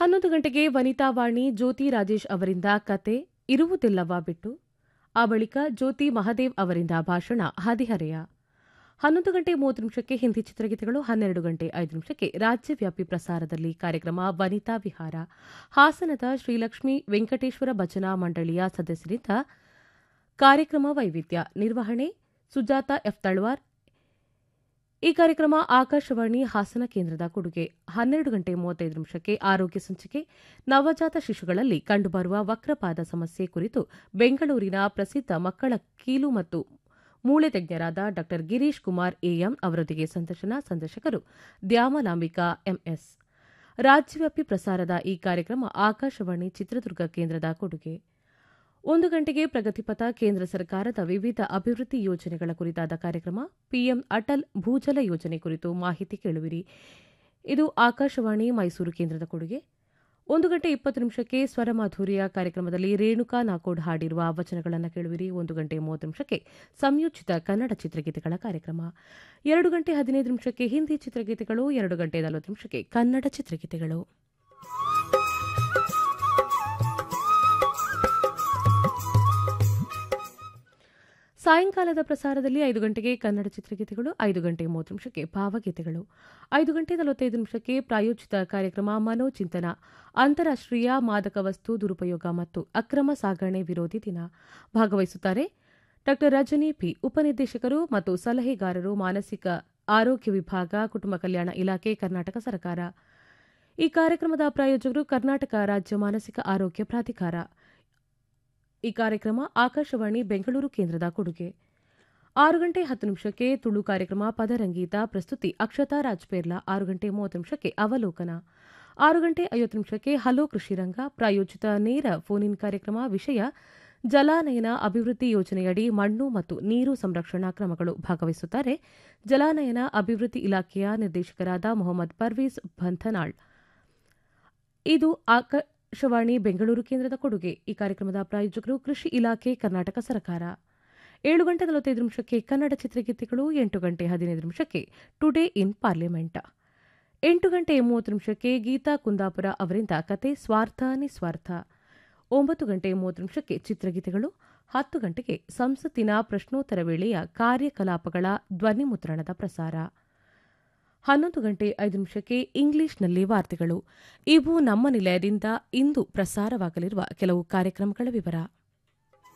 ಹನ್ನೊಂದು ಗಂಟೆಗೆ ವನಿತಾವಾಣಿ ಜ್ಯೋತಿ ರಾಜೇಶ್ ಅವರಿಂದ ಕತೆ ಇರುವುದಿಲ್ಲವ ಬಿಟ್ಟು ಆ ಬಳಿಕ ಜ್ಯೋತಿ ಮಹದೇವ್ ಅವರಿಂದ ಭಾಷಣ ಹದಿಹರೆಯ ಹನ್ನೊಂದು ಗಂಟೆ ಮೂವತ್ತು ನಿಮಿಷಕ್ಕೆ ಹಿಂದಿ ಚಿತ್ರಗೀತೆಗಳು ಹನ್ನೆರಡು ಗಂಟೆ ಐದು ನಿಮಿಷಕ್ಕೆ ರಾಜ್ಯವ್ಯಾಪಿ ಪ್ರಸಾರದಲ್ಲಿ ಕಾರ್ಯಕ್ರಮ ವನಿತಾ ವಿಹಾರ ಹಾಸನದ ಶ್ರೀಲಕ್ಷ್ಮಿ ವೆಂಕಟೇಶ್ವರ ಭಜನಾ ಮಂಡಳಿಯ ಸದಸ್ಯರಿಂದ ಕಾರ್ಯಕ್ರಮ ವೈವಿಧ್ಯ ನಿರ್ವಹಣೆ ಸುಜಾತ ಎಫ್ ತಳ್ವಾರ್ ಈ ಕಾರ್ಯಕ್ರಮ ಆಕಾಶವಾಣಿ ಹಾಸನ ಕೇಂದ್ರದ ಕೊಡುಗೆ ಹನ್ನೆರಡು ಗಂಟೆ ಮೂವತ್ತೈದು ನಿಮಿಷಕ್ಕೆ ಆರೋಗ್ಯ ಸಂಚಿಕೆ ನವಜಾತ ಶಿಶುಗಳಲ್ಲಿ ಕಂಡುಬರುವ ವಕ್ರಪಾದ ಸಮಸ್ಯೆ ಕುರಿತು ಬೆಂಗಳೂರಿನ ಪ್ರಸಿದ್ಧ ಮಕ್ಕಳ ಕೀಲು ಮತ್ತು ಮೂಳೆ ತಜ್ಞರಾದ ಡಾ ಗಿರೀಶ್ ಕುಮಾರ್ ಎಎಂ ಅವರೊಂದಿಗೆ ಸಂದರ್ಶನ ಸಂದರ್ಶಕರು ದ್ಯಾಮಲಾಂಬಿಕಾ ಎಂಎಸ್ ರಾಜ್ಯವ್ಯಾಪಿ ಪ್ರಸಾರದ ಈ ಕಾರ್ಯಕ್ರಮ ಆಕಾಶವಾಣಿ ಚಿತ್ರದುರ್ಗ ಕೇಂದ್ರದ ಕೊಡುಗೆ ಒಂದು ಗಂಟೆಗೆ ಪ್ರಗತಿಪಥ ಕೇಂದ್ರ ಸರ್ಕಾರದ ವಿವಿಧ ಅಭಿವೃದ್ಧಿ ಯೋಜನೆಗಳ ಕುರಿತಾದ ಕಾರ್ಯಕ್ರಮ ಪಿಎಂ ಅಟಲ್ ಭೂಜಲ ಯೋಜನೆ ಕುರಿತು ಮಾಹಿತಿ ಕೇಳುವಿರಿ ಇದು ಆಕಾಶವಾಣಿ ಮೈಸೂರು ಕೇಂದ್ರದ ಕೊಡುಗೆ ಒಂದು ಗಂಟೆ ಇಪ್ಪತ್ತು ನಿಮಿಷಕ್ಕೆ ಸ್ವರಮಾಧುರ್ಯ ಕಾರ್ಯಕ್ರಮದಲ್ಲಿ ರೇಣುಕಾ ನಾಕೋಡ್ ಹಾಡಿರುವ ವಚನಗಳನ್ನು ಕೇಳುವಿರಿ ಒಂದು ಗಂಟೆ ಮೂವತ್ತು ನಿಮಿಷಕ್ಕೆ ಸಂಯೋಜಿತ ಕನ್ನಡ ಚಿತ್ರಗೀತೆಗಳ ಕಾರ್ಯಕ್ರಮ ಎರಡು ಗಂಟೆ ಹದಿನೈದು ನಿಮಿಷಕ್ಕೆ ಹಿಂದಿ ಚಿತ್ರಗೀತೆಗಳು ಎರಡು ಗಂಟೆ ನಲವತ್ತು ನಿಮಿಷಕ್ಕೆ ಕನ್ನಡ ಚಿತ್ರಗೀತೆಗಳು ಸಾಯಂಕಾಲದ ಪ್ರಸಾರದಲ್ಲಿ ಐದು ಗಂಟೆಗೆ ಕನ್ನಡ ಚಿತ್ರಗೀತೆಗಳು ಐದು ಗಂಟೆ ಮೂವತ್ತು ನಿಮಿಷಕ್ಕೆ ಭಾವಗೀತೆಗಳು ಐದು ಗಂಟೆ ನಲವತ್ತೈದು ನಿಮಿಷಕ್ಕೆ ಪ್ರಾಯೋಜಿತ ಕಾರ್ಯಕ್ರಮ ಮನೋಚಿಂತನ ಅಂತಾರಾಷ್ಟೀಯ ಮಾದಕ ವಸ್ತು ದುರುಪಯೋಗ ಮತ್ತು ಅಕ್ರಮ ಸಾಗಣೆ ವಿರೋಧಿ ದಿನ ಭಾಗವಹಿಸುತ್ತಾರೆ ಡಾ ರಜನಿ ಪಿ ಉಪನಿರ್ದೇಶಕರು ಮತ್ತು ಸಲಹೆಗಾರರು ಮಾನಸಿಕ ಆರೋಗ್ಯ ವಿಭಾಗ ಕುಟುಂಬ ಕಲ್ಯಾಣ ಇಲಾಖೆ ಕರ್ನಾಟಕ ಸರ್ಕಾರ ಈ ಕಾರ್ಯಕ್ರಮದ ಪ್ರಾಯೋಜಕರು ಕರ್ನಾಟಕ ರಾಜ್ಯ ಮಾನಸಿಕ ಆರೋಗ್ಯ ಪ್ರಾಧಿಕಾರ ಈ ಕಾರ್ಯಕ್ರಮ ಆಕಾಶವಾಣಿ ಬೆಂಗಳೂರು ಕೇಂದ್ರದ ಕೊಡುಗೆ ಆರು ಗಂಟೆ ಹತ್ತು ನಿಮಿಷಕ್ಕೆ ತುಳು ಕಾರ್ಯಕ್ರಮ ಪದರಂಗೀತ ಪ್ರಸ್ತುತಿ ಅಕ್ಷತಾ ರಾಜ್ಪೇರ್ಲಾ ಆರು ಗಂಟೆ ಮೂವತ್ತು ನಿಮಿಷಕ್ಕೆ ಅವಲೋಕನ ಆರು ಗಂಟೆ ಐವತ್ತು ನಿಮಿಷಕ್ಕೆ ಹಲೋ ಕೃಷಿರಂಗ ಪ್ರಾಯೋಜಿತ ನೇರ ಫೋನ್ ಇನ್ ಕಾರ್ಯಕ್ರಮ ವಿಷಯ ಜಲಾನಯನ ಅಭಿವೃದ್ಧಿ ಯೋಜನೆಯಡಿ ಮಣ್ಣು ಮತ್ತು ನೀರು ಸಂರಕ್ಷಣಾ ಕ್ರಮಗಳು ಭಾಗವಹಿಸುತ್ತಾರೆ ಜಲಾನಯನ ಅಭಿವೃದ್ಧಿ ಇಲಾಖೆಯ ನಿರ್ದೇಶಕರಾದ ಮೊಹಮ್ಮದ್ ಪರ್ವೀಸ್ ಬಂಥನಾಳ್ ಇದು ಆಕಾಶವಾಣಿ ಬೆಂಗಳೂರು ಕೇಂದ್ರದ ಕೊಡುಗೆ ಈ ಕಾರ್ಯಕ್ರಮದ ಪ್ರಾಯೋಜಕರು ಕೃಷಿ ಇಲಾಖೆ ಕರ್ನಾಟಕ ಸರ್ಕಾರ ಏಳು ಗಂಟೆ ನಲವತ್ತೈದು ನಿಮಿಷಕ್ಕೆ ಕನ್ನಡ ಚಿತ್ರಗೀತೆಗಳು ಎಂಟು ಗಂಟೆ ಹದಿನೈದು ನಿಮಿಷಕ್ಕೆ ಟುಡೇ ಇನ್ ಪಾರ್ಲಿಮೆಂಟ್ ಎಂಟು ಗಂಟೆ ಮೂವತ್ತು ನಿಮಿಷಕ್ಕೆ ಗೀತಾ ಕುಂದಾಪುರ ಅವರಿಂದ ಕತೆ ಸ್ವಾರ್ಥ ನಿಸ್ವಾರ್ಥ ಒಂಬತ್ತು ಗಂಟೆ ಮೂವತ್ತು ನಿಮಿಷಕ್ಕೆ ಚಿತ್ರಗೀತೆಗಳು ಹತ್ತು ಗಂಟೆಗೆ ಸಂಸತ್ತಿನ ಪ್ರಶ್ನೋತ್ತರ ವೇಳೆಯ ಕಾರ್ಯಕಲಾಪಗಳ ಧ್ವನಿಮುದ್ರಣದ ಪ್ರಸಾರ ಹನ್ನೊಂದು ಗಂಟೆ ಐದು ನಿಮಿಷಕ್ಕೆ ಇಂಗ್ಲಿಷ್ನಲ್ಲಿ ವಾರ್ತೆಗಳು ಇವು ನಮ್ಮ ನಿಲಯದಿಂದ ಇಂದು ಪ್ರಸಾರವಾಗಲಿರುವ ಕೆಲವು ಕಾರ್ಯಕ್ರಮಗಳ ವಿವರ